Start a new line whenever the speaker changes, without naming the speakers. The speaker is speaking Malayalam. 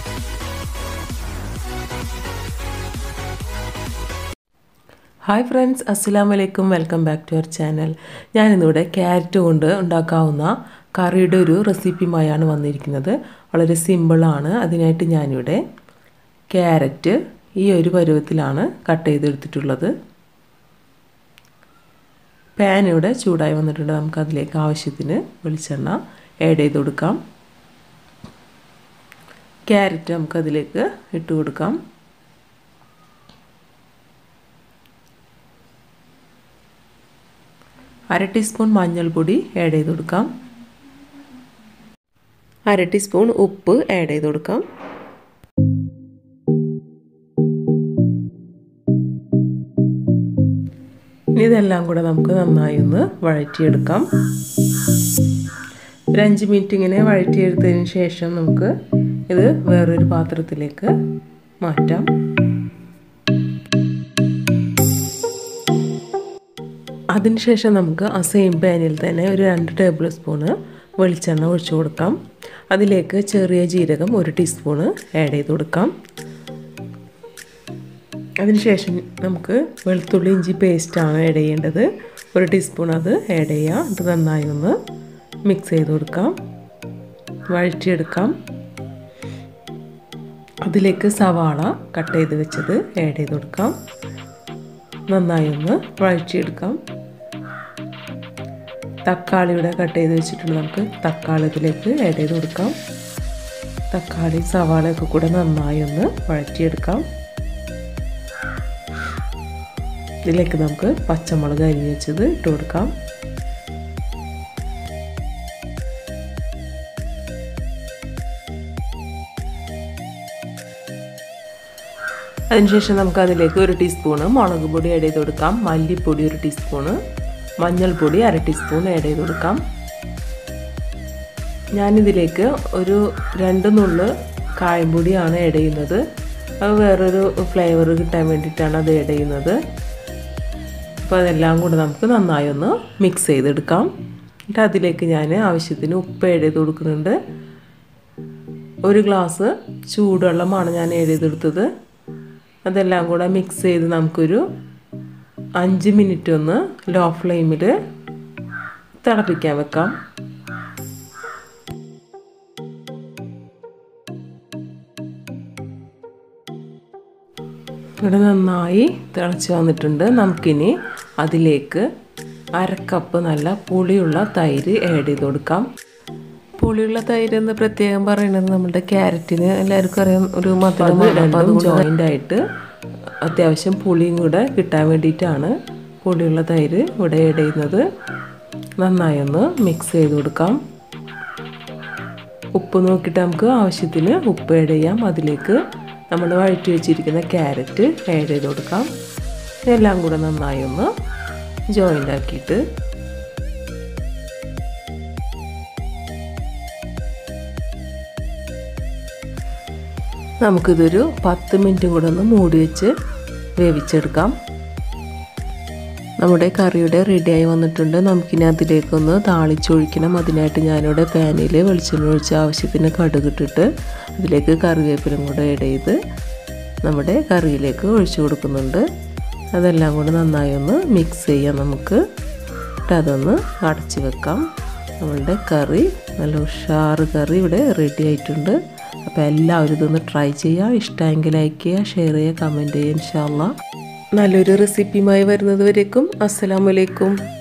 ഹായ് ഫ്രണ്ട്സ് അസ്സാം വലൈക്കും welcome back to our channel ഞാനിന്നിവിടെ ക്യാരറ്റ് കൊണ്ട് ഉണ്ടാക്കാവുന്ന കറിയുടെ ഒരു റെസിപ്പിയുമായാണ് വന്നിരിക്കുന്നത് വളരെ സിമ്പിളാണ് അതിനായിട്ട് ഞാനിവിടെ ക്യാരറ്റ് ഈ ഒരു പരുവത്തിലാണ് കട്ട് ചെയ്തെടുത്തിട്ടുള്ളത് പാൻ ഇവിടെ ചൂടായി വന്നിട്ടുണ്ട് നമുക്ക് അതിലേക്ക് ആവശ്യത്തിന് വെളിച്ചെണ്ണ ആഡ് ചെയ്ത് കൊടുക്കാം ക്യാരറ്റ് നമുക്കതിലേക്ക് ഇട്ട് കൊടുക്കാം അര ടീസ്പൂൺ മഞ്ഞൾപ്പൊടി ആഡ് ചെയ്ത് കൊടുക്കാം അര ടീസ്പൂൺ ഉപ്പ് ആഡ് ചെയ്ത് കൊടുക്കാം ഇതെല്ലാം കൂടെ നമുക്ക് നന്നായി ഒന്ന് വഴറ്റിയെടുക്കാം ഒരു അഞ്ച് മിനിറ്റ് ഇങ്ങനെ വഴറ്റിയെടുത്തതിന് ശേഷം നമുക്ക് ഇത് വേറൊരു പാത്രത്തിലേക്ക് മാറ്റാം അതിനുശേഷം നമുക്ക് ആ സെയിം പാനിൽ തന്നെ ഒരു രണ്ട് ടേബിൾ സ്പൂണ് വെളിച്ചെണ്ണ ഒഴിച്ചു കൊടുക്കാം അതിലേക്ക് ചെറിയ ജീരകം ഒരു ടീസ്പൂണ് ആഡ് ചെയ്ത് കൊടുക്കാം അതിനുശേഷം നമുക്ക് വെളുത്തുള്ളി ഇഞ്ചി പേസ്റ്റാണ് ആഡ് ചെയ്യേണ്ടത് ഒരു ടീസ്പൂൺ അത് ആഡ് ചെയ്യാം ഇത് നന്നായി ഒന്ന് മിക്സ് ചെയ്ത് കൊടുക്കാം വഴറ്റിയെടുക്കാം അതിലേക്ക് സവാള കട്ട് ചെയ്ത് വെച്ചത് ആഡ് ചെയ്ത് കൊടുക്കാം നന്നായി ഒന്ന് വഴറ്റിയെടുക്കാം തക്കാളിയുടെ കട്ട് ചെയ്ത് വെച്ചിട്ടുണ്ട് നമുക്ക് തക്കാളി ഇതിലേക്ക് ആഡ് ചെയ്ത് കൊടുക്കാം തക്കാളി സവാളയൊക്കെ കൂടെ നന്നായി ഒന്ന് വഴറ്റിയെടുക്കാം ഇതിലേക്ക് നമുക്ക് പച്ചമുളക് അരിഞ്ഞ് വെച്ചത് ഇട്ട് കൊടുക്കാം അതിനുശേഷം നമുക്ക് അതിലേക്ക് ഒരു ടീസ്പൂണ് മുളക് പൊടി ആഡ് ചെയ്ത് കൊടുക്കാം മല്ലിപ്പൊടി ഒരു ടീസ്പൂണ് മഞ്ഞൾപ്പൊടി അര ടീസ്പൂൺ ആഡ് ചെയ്ത് കൊടുക്കാം ഞാനിതിലേക്ക് ഒരു രണ്ട് നുള്ള് കായംപൊടിയാണ് ആഡ് ചെയ്യുന്നത് അത് വേറൊരു ഫ്ലേവർ കിട്ടാൻ വേണ്ടിയിട്ടാണ് അത് ആഡ് ചെയ്യുന്നത് അപ്പോൾ അതെല്ലാം കൂടെ നമുക്ക് നന്നായി ഒന്ന് മിക്സ് ചെയ്തെടുക്കാം എന്നിട്ട് അതിലേക്ക് ഞാൻ ആവശ്യത്തിന് ഉപ്പ് ആഡ് ചെയ്ത് കൊടുക്കുന്നുണ്ട് ഒരു ഗ്ലാസ് ചൂടുവെള്ളമാണ് ഞാൻ ആഡ് ചെയ്തെടുത്തത് അതെല്ലാം കൂടെ മിക്സ് ചെയ്ത് നമുക്കൊരു അഞ്ച് മിനിറ്റ് ഒന്ന് ലോ ഫ്ലെയിമിൽ തിളപ്പിക്കാൻ വെക്കാം ഇവിടെ നന്നായി തിളച്ച് വന്നിട്ടുണ്ട് നമുക്കിനി അതിലേക്ക് അരക്കപ്പ് നല്ല പുളിയുള്ള തൈര് ആഡ് ചെയ്ത് കൊടുക്കാം പുളിയുള്ള തൈര് എന്ന് പ്രത്യേകം പറയുന്നത് നമ്മുടെ ക്യാരറ്റിന് എല്ലാവർക്കും അറിയാം ഒരു മധുരം അതും ജോയിൻ്റ് ആയിട്ട് അത്യാവശ്യം പുളിയും കൂടെ കിട്ടാൻ വേണ്ടിയിട്ടാണ് പുളിയുള്ള തൈര് ഇവിടെ ആഡ് ചെയ്യുന്നത് നന്നായി ഒന്ന് മിക്സ് ചെയ്ത് കൊടുക്കാം ഉപ്പ് നോക്കിയിട്ട് നമുക്ക് ആവശ്യത്തിന് ഉപ്പ് ആഡ് ചെയ്യാം അതിലേക്ക് നമ്മൾ വഴറ്റി വെച്ചിരിക്കുന്ന ക്യാരറ്റ് ആഡ് ചെയ്ത് കൊടുക്കാം ഇതെല്ലാം കൂടെ നന്നായി ഒന്ന് ജോയിൻ്റ് ആക്കിയിട്ട് നമുക്കിതൊരു പത്ത് മിനിറ്റ് കൂടെ ഒന്ന് മൂടി വെച്ച് വേവിച്ചെടുക്കാം നമ്മുടെ കറിയുടെ റെഡിയായി വന്നിട്ടുണ്ട് നമുക്കിനി അതിലേക്കൊന്ന് താളിച്ചൊഴിക്കണം അതിനായിട്ട് ഞാനിവിടെ പാനിൽ വെളിച്ചെണ്ണ ഒഴിച്ച് ആവശ്യത്തിന് കടുകിട്ടിട്ട് അതിലേക്ക് കറിവേപ്പിലും കൂടെ ആഡ് ചെയ്ത് നമ്മുടെ കറിയിലേക്ക് ഒഴിച്ചു കൊടുക്കുന്നുണ്ട് അതെല്ലാം കൂടെ നന്നായി ഒന്ന് മിക്സ് ചെയ്യാം നമുക്ക് എന്നിട്ട് അതൊന്ന് അടച്ച് വെക്കാം നമ്മളുടെ കറി നല്ല ഉഷാറ് കറി ഇവിടെ റെഡി ആയിട്ടുണ്ട് അപ്പോൾ എല്ലാവരും ഇതൊന്ന് ട്രൈ ചെയ്യുക ഇഷ്ടമെങ്കിൽ ലൈക്ക് ചെയ്യുക ഷെയർ ചെയ്യുക കമൻറ്റ് ചെയ്യുക ഇൻഷാല്ല നല്ലൊരു റെസിപ്പിയുമായി വരുന്നത് വരേക്കും അസ്സലാമലൈക്കും